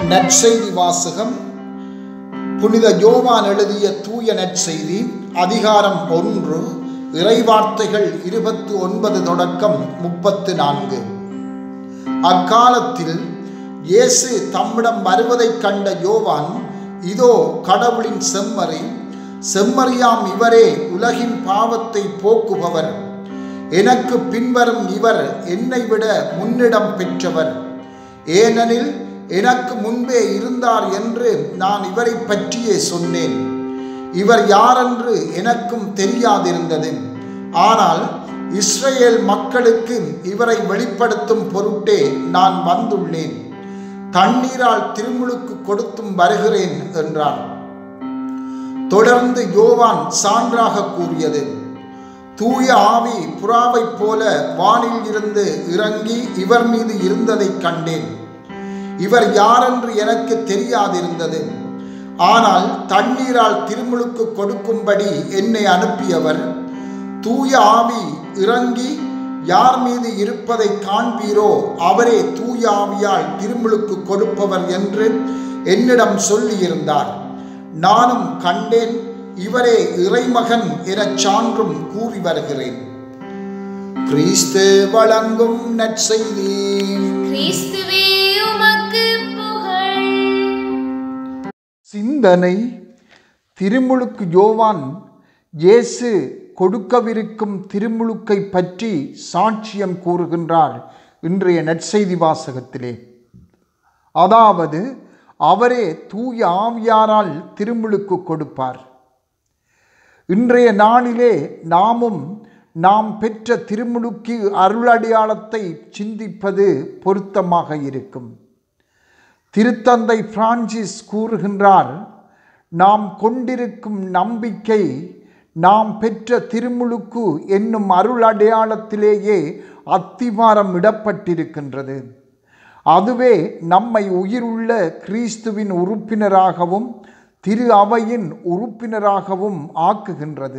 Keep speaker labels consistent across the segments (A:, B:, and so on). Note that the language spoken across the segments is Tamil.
A: நற்செய்தி வாசகம் புனித யோவான் எழுதிய தூய நற்செய்தி அதிகாரம் ஒன்று இறைவார்த்தைகள் இருபத்து ஒன்பது தொடக்கம் முப்பத்து நான்கு அக்காலத்தில் இயேசு தம்மிடம் வருவதைக் கண்ட யோவான் இதோ கடவுளின் செம்மறி செம்மறியாம் இவரே உலகின் பாவத்தை போக்குபவர் எனக்கு பின்வரும் இவர் என்னை விட முன்னிடம் பெற்றவர் ஏனெனில் எனக்கு முன்பே இருந்தார் என்று நான் இவரை பற்றியே சொன்னேன் இவர் யாரென்று எனக்கும் தெரியாதிருந்தது ஆனால் இஸ்ரேல் மக்களுக்கு இவரை வெளிப்படுத்தும் பொருட்டே நான் வந்துள்ளேன் தண்ணீரால் திருமுழுக்கு கொடுத்தும் வருகிறேன் என்றார் தொடர்ந்து யோவான் சான்றாக கூறியது தூய ஆவி புறாவைப் போல வானில் இருந்து இறங்கி இவர் மீது இருந்ததைக் கண்டேன் இவர் யாரென்று எனக்கு தெரியாதிருந்தது ஆனால் தண்ணீரால் திருமுழுக்கு கொடுக்கும்படி என்னை அனுப்பியவர் தூய ஆவி இறங்கி யார் மீது இருப்பதை காண்பீரோ அவரே தூய ஆவியால் திருமுழுக்கு கொடுப்பவர் என்று என்னிடம் சொல்லியிருந்தார் நானும் கண்டேன் இவரே இறைமகன் எனச் சான்றும் கூறி வருகிறேன் கிறிஸ்து வழங்கும் நற்செய்தி
B: கிறிஸ்துவே உமக்கு புகழ்
A: சிந்தனை திருமுழுக்கு யோவான் இயேசு கொடுக்கவிருக்கும் திருமுழுக்கை பற்றி சாட்சியம் கூறுகின்றார் இன்றைய நற்செய்தி வாசகத்திலே அதாவது அவரே தூய ஆவியாரால் திருமுழுக்கு கொடுப்பார் இன்றைய நாளிலே நாமும் நாம் பெற்ற திருமுழுக்கு அருளடையாளத்தை சிந்திப்பது பொருத்தமாக இருக்கும் திருத்தந்தை பிரான்சிஸ் கூறுகின்றார் நாம் கொண்டிருக்கும் நம்பிக்கை நாம் பெற்ற திருமுழுக்கு என்னும் அருள் அடையாளத்திலேயே அத்திவாரம் இடப்பட்டிருக்கின்றது அதுவே நம்மை உயிருள்ள கிறிஸ்துவின் உறுப்பினராகவும் திரு அவையின் உறுப்பினராகவும் ஆக்குகின்றது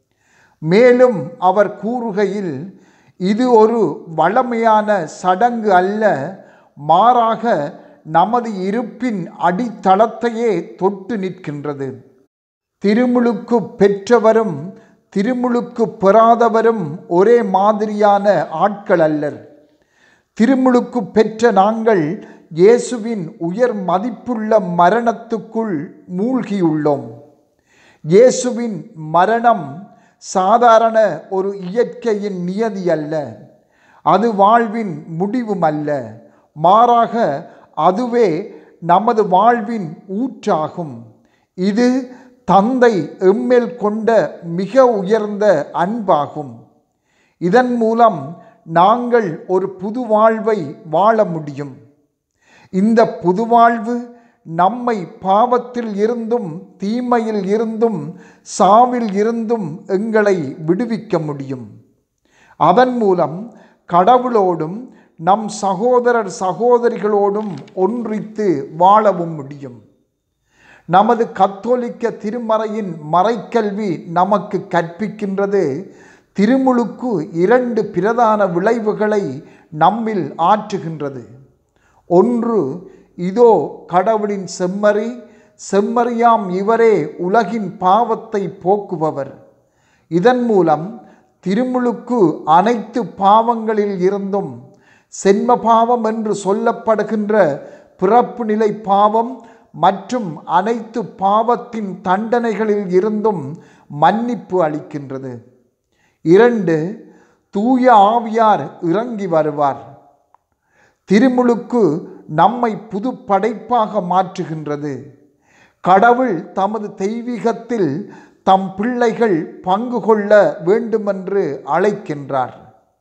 A: மேலும் அவர் கூறுகையில் இது ஒரு வளமையான சடங்கு அல்ல மாறாக நமது இருப்பின் அடித்தளத்தையே தொட்டு நிற்கின்றது திருமுழுக்கு பெற்றவரும் திருமுழுக்கு பெறாதவரும் ஒரே மாதிரியான ஆட்கள் அல்லர் திருமுழுக்கு பெற்ற நாங்கள் இயேசுவின் உயர் மதிப்புள்ள மரணத்துக்குள் மூழ்கியுள்ளோம் இயேசுவின் மரணம் சாதாரண ஒரு இயற்கையின் நியதி அல்ல அது வாழ்வின் முடிவும் அல்ல மாறாக அதுவே நமது வாழ்வின் ஊற்றாகும் இது தந்தை எம்மேல் கொண்ட மிக உயர்ந்த அன்பாகும் இதன் மூலம் நாங்கள் ஒரு புது வாழ்வை வாழ முடியும் இந்த புது வாழ்வு நம்மை பாவத்தில் இருந்தும் தீமையில் இருந்தும் சாவில் இருந்தும் எங்களை விடுவிக்க முடியும் அதன் மூலம் கடவுளோடும் நம் சகோதரர் சகோதரிகளோடும் ஒன்றித்து வாழவும் முடியும் நமது கத்தோலிக்க திருமறையின் மறைக்கல்வி நமக்கு கற்பிக்கின்றது திருமுழுக்கு இரண்டு பிரதான விளைவுகளை நம்மில் ஆற்றுகின்றது ஒன்று இதோ கடவுளின் செம்மறி செம்மறியாம் இவரே உலகின் பாவத்தை போக்குபவர் இதன் மூலம் திருமுழுக்கு அனைத்து பாவங்களில் இருந்தும் சென்ம பாவம் என்று சொல்லப்படுகின்ற பிறப்பு நிலை பாவம் மற்றும் அனைத்து பாவத்தின் தண்டனைகளில் இருந்தும் மன்னிப்பு அளிக்கின்றது இரண்டு தூய ஆவியார் இறங்கி வருவார் திருமுழுக்கு நம்மை புது படைப்பாக மாற்றுகின்றது கடவுள் தமது தெய்வீகத்தில் தம் பிள்ளைகள் பங்கு கொள்ள வேண்டுமென்று அழைக்கின்றார்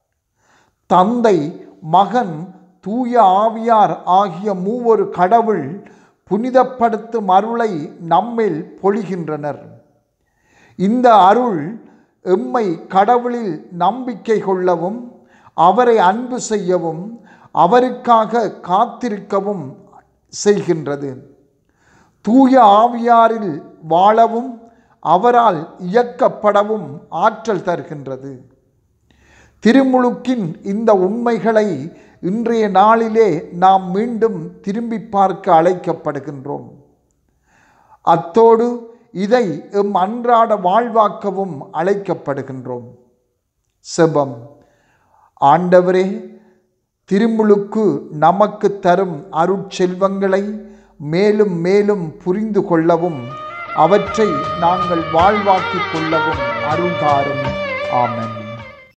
A: தந்தை மகன் தூய ஆவியார் ஆகிய மூவொரு கடவுள் புனிதப்படுத்தும் அருளை நம்மில் பொழிகின்றனர் இந்த அருள் எம்மை கடவுளில் நம்பிக்கை கொள்ளவும் அவரை அன்பு செய்யவும் அவருக்காக காத்திருக்கவும் செய்கின்றது தூய ஆவியாரில் வாழவும் அவரால் இயக்கப்படவும் ஆற்றல் தருகின்றது திருமுழுக்கின் இந்த உண்மைகளை இன்றைய நாளிலே நாம் மீண்டும் திரும்பி பார்க்க அழைக்கப்படுகின்றோம் அத்தோடு இதை எம் அன்றாட வாழ்வாக்கவும் அழைக்கப்படுகின்றோம் செபம் ஆண்டவரே திருமுழுக்கு நமக்கு தரும் அருட்செல்வங்களை மேலும் மேலும் புரிந்து கொள்ளவும் அவற்றை நாங்கள் வாழ்வாக்கிக் கொள்ளவும் அருள்தாரும் ஆமென்